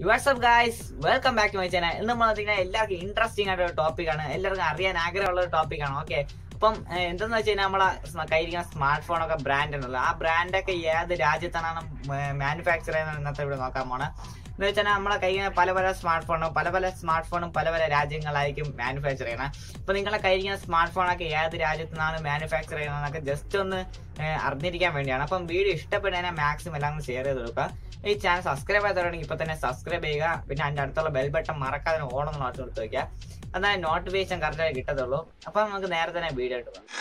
WhatsApp guys welcome back to my channel ഇന്ന് നമ്മൾ വന്നിരിക്കുന്ന എല്ലാവർക്കും ഇൻട്രസ്റ്റിംഗ് ആയിട്ട് ഒരു ടോപ്പിക്കാണ് എല്ലാവർക്കും അറിയാൻ ആഗ്രഹമുള്ള ഒരു ടോപ്പിക്കാണ് ഓക്കെ അപ്പം ഏഹ്, എന്തെന്ന് വെച്ച് കഴിഞ്ഞാൽ നമ്മളെ സ്മ- കയ്യിരിക്കുന്ന സ്മാർട്ട് ഫോൺ ഒക്കെ ബ്രാൻഡ് ഉണ്ടല്ലോ ആ ബ്രാൻഡൊക്കെ ഏത് രാജ്യത്താണ് മാനുഫാക്ചർ ചെയ്യുന്നത് ഇന്നത്തെ ഇവിടെ നോക്കാൻ പോണേ എന്ന് വെച്ചാൽ നമ്മളെ കയ്യിൽ പല പല സ്മാർട്ട് ഫോണും പല പല സ്മാർട്ട് ഫോണും പല പല രാജ്യങ്ങളായിരിക്കും മാനുഫാക്ചർ ചെയ്യണം അപ്പൊ നിങ്ങളെ കയ്യിരിക്കുന്ന സ്മാർട്ട് ഫോണൊക്കെ ഏത് രാജ്യത്തു നിന്നാണ് മാനുഫാക്ചർ ചെയ്യുന്നതെന്നൊക്കെ ജസ്റ്റ് ഒന്ന് ഏഹ്, അറിഞ്ഞിരിക്കാൻ വേണ്ടിയാണ് അപ്പം വീഡിയോ ഇഷ്ടപ്പെടുന്നതിനെ മാക്സിമം എല്ലാം ഷെയർ ചെയ്ത് കൊടുക്കുക ഈ ചാനൽ സബ്സ്ക്രൈബ് ചെയ്തിട്ടുണ്ടെങ്കിൽ ഇപ്പൊ തന്നെ സബ്സ്ക്രൈബ് ചെയ്യുക പിന്നെ അതിന്റെ അടുത്തുള്ള ബെൽ ബട്ടൺ മറക്കാതെ ഓണം നോട്ട് കൊടുത്ത് വെക്കുക എന്നാൽ നോട്ടിഫിക്കേഷൻ കറക്റ്റായി കിട്ടത്തുള്ളൂ അപ്പൊ നമുക്ക് നേരെ തന്നെ വീഡിയോ ഇട്ട് പോകാം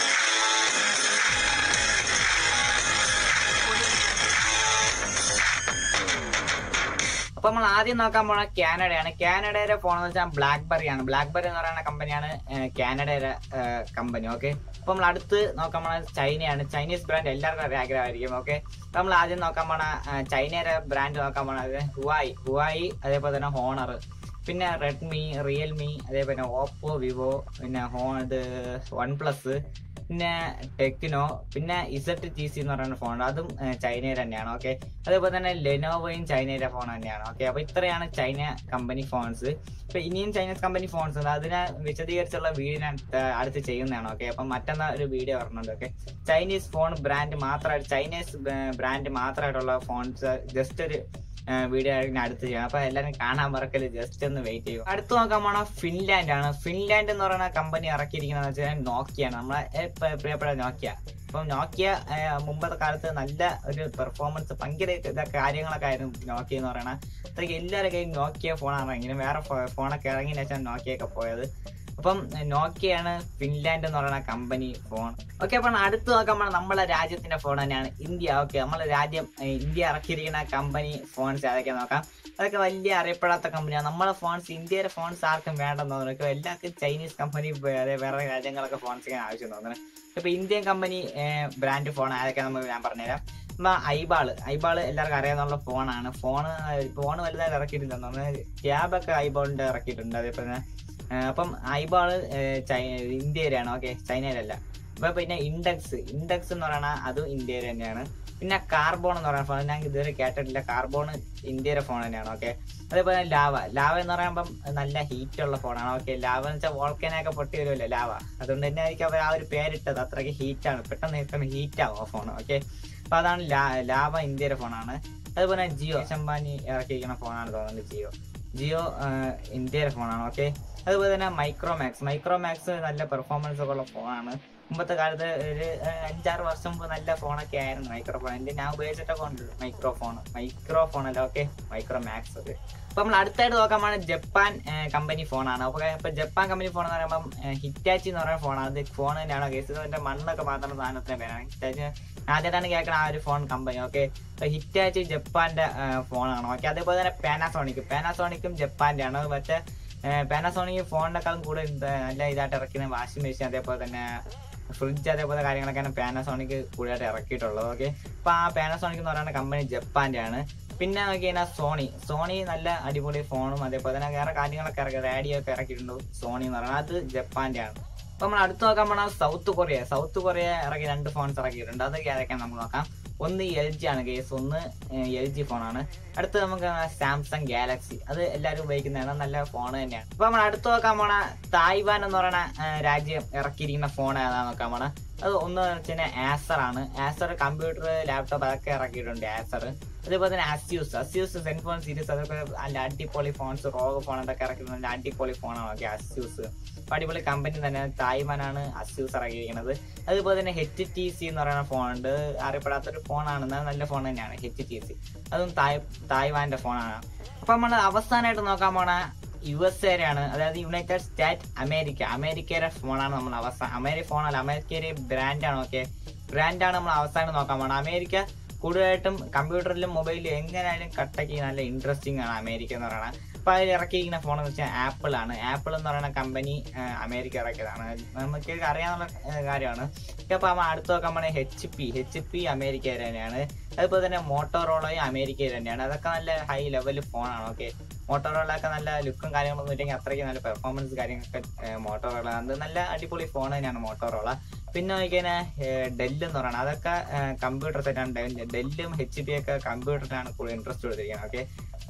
അപ്പൊ നമ്മൾ ആദ്യം നോക്കാൻ പോണ കാനഡയാണ് കാനഡയുടെ ഫോൺ എന്ന് വെച്ചാൽ ബ്ലാക്ക്ബെറി ആണ് ബ്ലാക്ക്ബെറി എന്ന് പറയുന്ന കമ്പനിയാണ് ഏഹ്, കാനഡയുടെ കമ്പനി ഓക്കെ അപ്പൊ നമ്മൾ അടുത്ത് നോക്കാൻ പോണ ചൈനയാണ് ചൈനീസ് ബ്രാൻഡ് എല്ലാവർക്കും ഒരു ആഗ്രഹമായിരിക്കും ഓക്കെ അപ്പൊ നമ്മൾ ആദ്യം നോക്കാൻ പോണ ഏഹ്, ചൈനയുടെ ബ്രാൻഡ് നോക്കാൻ പോണത് ഹുവായി ഹുവായി അതേപോലെ തന്നെ ഹോണർ പിന്നെ റെഡ്മി റിയൽമി അതേപോലെ ഓപ്പോ വിവോ പിന്നെ ഹോ ഇത് വൺ പ്ലസ് പിന്നെ ടെക്നോ പിന്നെ ഇസറ്റ് ടി സി എന്ന് പറയുന്ന ഫോൺ അതും ഏഹ്, ചൈനയുടെ തന്നെയാണ് ഓക്കെ അതേപോലെ തന്നെ ലെനോവയും ചൈനയുടെ ഫോൺ തന്നെയാണ് ഓക്കെ അപ്പൊ ഇത്രയാണ് ചൈന കമ്പനി ഫോൺസ് ഇപ്പൊ ഇനിയും ചൈനീസ് കമ്പനി ഫോൺസ് ഉണ്ട് അതിനെ വിശദീകരിച്ചുള്ള വീഡിയോ ഞാൻ ഏഹ്, അടുത്ത് ചെയ്യുന്നതാണ് ഓക്കെ അപ്പം മറ്റന്നാ ഒരു വീഡിയോ പറഞ്ഞുണ്ട് ഓക്കെ ചൈനീസ് ഫോൺ ബ്രാൻഡ് മാത്രമായിട്ട് ചൈനീസ് ബ്രാൻഡ് മാത്രമായിട്ടുള്ള ഫോൺസ് ജസ്റ്റ് ഒരു വീഡിയോ ആയിരിക്കും ഞാൻ അടുത്ത് ചെയ്യാം അപ്പൊ എല്ലാവരും കാണാൻ മറക്കല് ജസ്റ്റ് ഒന്ന് വെയിറ്റ് ചെയ്യും അടുത്ത് നോക്കാൻ പോണ ഫിൻലാൻഡ് ആണ് ഫിൻലാൻഡ് എന്ന് പറയുന്ന കമ്പനി ഇറക്കിയിരിക്കുന്നത് വെച്ചാൽ നോക്കിയാണ് നമ്മളെ ഏ, പ- പ്രിയപ്പെട്ട നോക്കിയ അപ്പം നോക്കിയ ഏ, മുമ്പത്തെ കാലത്ത് നല്ല ഒരു പെർഫോമൻസ് ഭയങ്കര ഇതൊക്കെ കാര്യങ്ങളൊക്കെ ആയിരുന്നു നോക്കിയ എന്ന് പറയണ അത്രയ്ക്ക് എല്ലാവരുടെ കയ്യിൽ നോക്കിയ ഫോണാണ് ഇറങ്ങിയത് വേറെ ഫോ- ഫോണൊക്കെ ഇറങ്ങിയതിനു ശേഷം നോക്കിയൊക്കെ പോയത് അപ്പം നോക്കിയാണ് ഫിൻലാൻഡ് എന്ന് പറയുന്ന കമ്പനി ഫോൺ ഓക്കെ അപ്പം അടുത്ത് നോക്കാൻ പോണ നമ്മളെ രാജ്യത്തിന്റെ ഫോൺ തന്നെയാണ് ഇന്ത്യ ഓക്കെ നമ്മളെ രാജ്യം ഏ, ഇന്ത്യ ഇറക്കിയിരിക്കുന്ന കമ്പനി ഫോൺസ് ഏതൊക്കെ നോക്കാം അതൊക്കെ വലിയ അറിയപ്പെടാത്ത കമ്പനിയാണ് നമ്മളെ ഫോൺസ് ഇന്ത്യയിലെ ഫോൺസ് ആർക്കും വേണ്ടെന്ന് തോന്നുന്നു എല്ലാവർക്കും ചൈനീസ് കമ്പനി വേറെ വേറെ രാജ്യങ്ങളൊക്കെ ഫോൺസ് ചെയ്യാൻ ആവശ്യം തോന്നുന്നു ഇപ്പൊ ഇന്ത്യൻ കമ്പനി ബ്രാൻഡ് ഫോൺ ആരൊക്കെ നമുക്ക് ഞാൻ പറഞ്ഞുതരാം നമ്മ ഐബാള് ഐബാള് എല്ലാവർക്കും അറിയാവുന്ന ഫോണാണ് ഫോൺ ഫോൺ വലുതായിട്ട് ഇറക്കിയിട്ടില്ല ക്യാബൊക്കെ ഐബാളിന്റെ ഇറക്കിയിട്ടുണ്ട് അതേപോലെ തന്നെ ആ, അപ്പം ഐബാള് ഇന്ത്യയിലാണ് ഓക്കെ ചൈനയിലല്ല അപ്പൊ പിന്നെ ഇൻഡെക്സ് ഇൻഡെക്സ് എന്ന് പറയുന്ന അതും ഇന്ത്യയിൽ തന്നെയാണ് പിന്നെ കാർബോൺ എന്ന് പറയുന്ന ഫോൺ ഞാൻ ഇതുവരെ കേട്ടിട്ടില്ല കാർബോൺ ഇന്ത്യയുടെ ഫോൺ തന്നെയാണ് ഓക്കെ അതേപോലെ ലാവ ലാവ എന്ന് പറയുമ്പം നല്ല ഹീറ്റ് ഉള്ള ഫോണാണ് ഓക്കെ ലാവ എന്ന് വെച്ചാൽ വോൾക്കനൊക്കെ പൊട്ടി വരുമല്ലോ ലാവ അതുകൊണ്ട് തന്നെ ആയിരിക്കും അവർ ആ ഒരു പേരിട്ടത് അത്രയ്ക്ക് ഹീറ്റാണ് പെട്ടെന്ന് പെട്ടെന്ന് ഹീറ്റ് ആവും ആ ഫോൺ ഓക്കെ അപ്പൊ അതാണ് ലാ- ലാവ ഇന്ത്യയുടെ ഫോണാണ് അതുപോലെ ജിയോ അംബാനി ഇറക്കിയിരിക്കുന്ന ഫോണാണ് തോന്നുന്നത് ജിയോ ജിയോ ആ, ഇന്ത്യയുടെ ഫോണാണ് ഓക്കെ അതുപോലെ തന്നെ മൈക്രോമാക്സ് മൈക്രോമാക്സ് നല്ല പെർഫോമൻസ് ഒക്കെ ഉള്ള ഫോണാണ് മുമ്പത്തെ കാലത്ത് ഒരു ആ, അഞ്ചാറ് വർഷം മുമ്പ് നല്ല ഫോണൊക്കെ ആയിരുന്നു മൈക്രോ ഫോൺ എന്റെ ഞാൻ ഉപയോഗിച്ചിട്ടൊക്കെ ഉണ്ട് മൈക്രോ ഫോൺ മൈക്രോ ഫോൺ അല്ല ഓക്കെ മൈക്രോ മാക്സ് ഒക്കെ അപ്പൊ നമ്മൾ അടുത്തായിട്ട് നോക്കാൻ പോണ ജപ്പാൻ കമ്പനി ഫോണാണ് അപ്പൊ ഇപ്പൊ ജപ്പാൻ കമ്പനി ഫോൺ എന്ന് പറയുമ്പോൾ ഹിറ്റാച്ചി എന്ന് പറയുന്ന ഫോണാണ് അത് ഫോൺ തന്നെയാണ് കേസ് അതിന്റെ മണ്ണൊക്കെ മാത്രം സാധനത്തിന് പേരാണ് ഹിറ്റാച്ചി ആദ്യമായിട്ടാണ് കേൾക്കണം ആ ഒരു ഫോൺ കമ്പനി ഓക്കെ ഹിറ്റാച്ചി ജപ്പാന്റെ ഫോണാണ് ഓക്കെ അതേപോലെ തന്നെ പാനാസോണിക് പാനാസോണിക്കും ജപ്പാന്റെ ആണ് മറ്റേ പാനാസോണിക് ഫോണിനെക്കാളും കൂടുതൽ ഇത് നല്ല ഇതായിട്ട് ഇറക്കുന്ന വാഷിംഗ് മെഷീൻ അതേപോലെ തന്നെ ഫ്രിഡ്ജ് അതേപോലെ കാര്യങ്ങളൊക്കെയാണ് പാനാസോണിക് കൂടുതലായിട്ട് ഇറക്കിയിട്ടുള്ളത് ഓക്കെ അപ്പൊ ആ പാനാസോണിക് എന്ന് പറയുന്ന കമ്പനി ജപ്പാന്റെ ആണ് പിന്നെ നോക്കി കഴിഞ്ഞാൽ സോണി സോണി നല്ല അടിപൊളി ഫോണും അതേപോലെ തന്നെ വേറെ കാര്യങ്ങളൊക്കെ ഇറക്കി റേഡിയോ ഒക്കെ ഇറക്കിയിട്ടുണ്ട് സോണി എന്ന് പറയുന്നത് അത് ജപ്പാന്റെ ആണ് അപ്പൊ നമ്മൾ അടുത്ത് നോക്കാൻ പോണ സൗത്ത് കൊറിയ സൗത്ത് കൊറിയ ഇറക്കി രണ്ട് ഫോൺസ് ഇറക്കിയിട്ടുണ്ട് അതൊക്കെ ഏതൊക്കെയാണ് നമുക്ക് നോക്കാം ഒന്ന് എൽ ജി ആണ് കേസ് ഒന്ന് എൽ ജി ഫോണാണ് അടുത്ത് നമുക്ക് സാംസങ് ഗാലക്സി അത് എല്ലാവരും ഉപയോഗിക്കുന്നതാണ് നല്ല ഫോൺ തന്നെയാണ് അപ്പൊ നമ്മൾ അടുത്ത് നോക്കാൻ പോണ തായ്വാൻ എന്ന് പറയുന്ന ആ, രാജ്യം ഇറക്കിയിരിക്കുന്ന ഫോൺ ഏതാ നോക്കാൻ പോണ അത് ഒന്ന് വെച്ചാൽ ആസർ ആണ് ആസർ കമ്പ്യൂട്ടർ ലാപ്ടോപ്പ് അതൊക്കെ ഇറക്കിയിട്ടുണ്ട് ആസർ അതേപോലെ തന്നെ അസ്യൂസ് അസ്യൂസ് സെൻഫോൺ സീരീസ് അതൊക്കെ നല്ല അടിപൊളി ഫോൺസ് റോഗ് ഫോൺ അതൊക്കെ ഇറക്കിയിട്ടുണ്ട് നല്ല അടിപൊളി ഫോണാണ് ഓക്കെ അസ്യൂസ് അപ്പൊ അടിപൊളി കമ്പനി തന്നെ തായ്വാനാണ് അസ്യൂസ് ഇറക്കിയിരിക്കുന്നത് അതുപോലെ തന്നെ എച്ച് ടി സി എന്ന് പറയുന്ന ഫോൺ ഉണ്ട് അറിയപ്പെടാത്തൊരു ഫോണാണ് എന്നാൽ നല്ല ഫോൺ തന്നെയാണ് എച്ച് ടി സി അതും തായ് തായ്വാന്റെ ഫോണാണ് അപ്പൊ നമ്മൾ അവസാനമായിട്ട് നോക്കാൻ പോണ യു എസ് എയാണ് അതായത് യുണൈറ്റഡ് സ്റ്റേറ്റ് അമേരിക്ക അമേരിക്കയുടെ ഫോണാണ് നമ്മൾ അവസാനം അമേരിക്ക ഫോണല്ല അമേരിക്കയുടെ ബ്രാൻഡാണ് ഓക്കെ ബ്രാൻഡാണ് നമ്മൾ അവസാനം നോക്കാൻ പോണത് അമേരിക്ക കൂടുതലായിട്ടും കമ്പ്യൂട്ടറിലും മൊബൈലിലും എങ്ങനെയായാലും കട്ടയ്ക്ക് നല്ല ഇൻട്രസ്റ്റിംഗ് ആണ് അമേരിക്ക എന്ന് പറയുന്നത് അപ്പൊ അതിൽ ഇറക്കിയിരിക്കുന്ന ഫോൺ എന്ന് വെച്ചാൽ ആപ്പിൾ ആണ് ആപ്പിൾ എന്ന് പറയുന്ന കമ്പനി അമേരിക്ക ഇറക്കിയതാണ് നമുക്ക് അറിയാവുന്ന ഏഹ്, കാര്യമാണ് അപ്പൊ നമ്മൾ അടുത്ത് നോക്കാൻ പോണേ H P H P America തന്നെയാണ് അതുപോലെ തന്നെ മോട്ടോറോളയും അമേരിക്കയിൽ തന്നെയാണ് അതൊക്കെ നല്ല ഹൈ ലെവൽ ഫോണാണ് ഓക്കെ മോട്ടോറോള ഒക്കെ നല്ല ലുക്കും കാര്യങ്ങളൊന്നും ഇല്ലെങ്കിൽ അത്രയ്ക്ക് നല്ല പെർഫോമൻസ് കാര്യങ്ങളൊക്കെ മോട്ടോറോള അത് നല്ല അടിപൊളി ഫോൺ തന്നെയാണ് മോട്ടോറോള പിന്നെ നോക്കിക്കഴിഞ്ഞാൽ ഡെല്ല് എന്ന് പറയുന്നത് അതൊക്കെ കമ്പ്യൂട്ടർ സെറ്റാണ് ഡെല്ലും എച്ച് പി ഒക്കെ കമ്പ്യൂട്ടറിലാണ് കൂടുതൽ ഇൻട്രസ്റ്റ് കൊടുത്തിരിക്കുന്നത് ഓക്കെ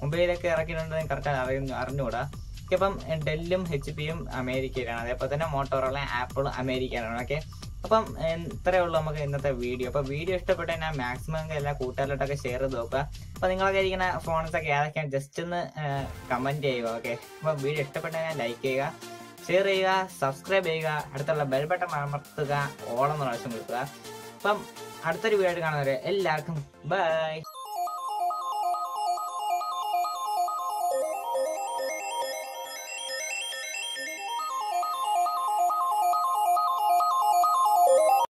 മൊബൈലൊക്കെ ഇറക്കിയിട്ടുണ്ടെന്ന് കറക്റ്റ് അറിയുന്നു അറിഞ്ഞുകൂടാ ഓക്കെ അപ്പം ഡെല്ലും എച്ച് പിയും അമേരിക്കയിലാണ് അതേപോലെ തന്നെ മോട്ടോറോള ആപ്പിൾ അമേരിക്കയിലാണ് ഓക്കെ അപ്പം ഏഹ്, ഇത്രയേ ഉള്ളൂ നമുക്ക് ഇന്നത്തെ വീഡിയോ അപ്പൊ വീഡിയോ ഇഷ്ടപ്പെട്ട ഞാൻ മാക്സിമം എല്ലാ കൂട്ടുകാരിലോട്ടൊക്കെ ഷെയർ ചെയ്ത് നോക്കുക അപ്പൊ നിങ്ങളൊക്കെ ഇരിക്കുന്ന ഫോൺസ് ഒക്കെ ഏതൊക്കെയാണ് ജസ്റ്റ് ഒന്ന് കമന്റ് ചെയ്യുക ഓക്കെ അപ്പൊ വീഡിയോ ഇഷ്ടപ്പെട്ട ഞാൻ ലൈക്ക് ചെയ്യുക ഷെയർ ചെയ്യുക സബ്സ്ക്രൈബ് ചെയ്യുക അടുത്തുള്ള ബെൽ ബട്ടൺ അമർത്തുക ഓളം പ്രാവശ്യം കൊടുക്കുക അപ്പം അടുത്തൊരു വീഡിയോ ആയിട്ട് കാണുന്നവരെ എല്ലാവർക്കും ബൈ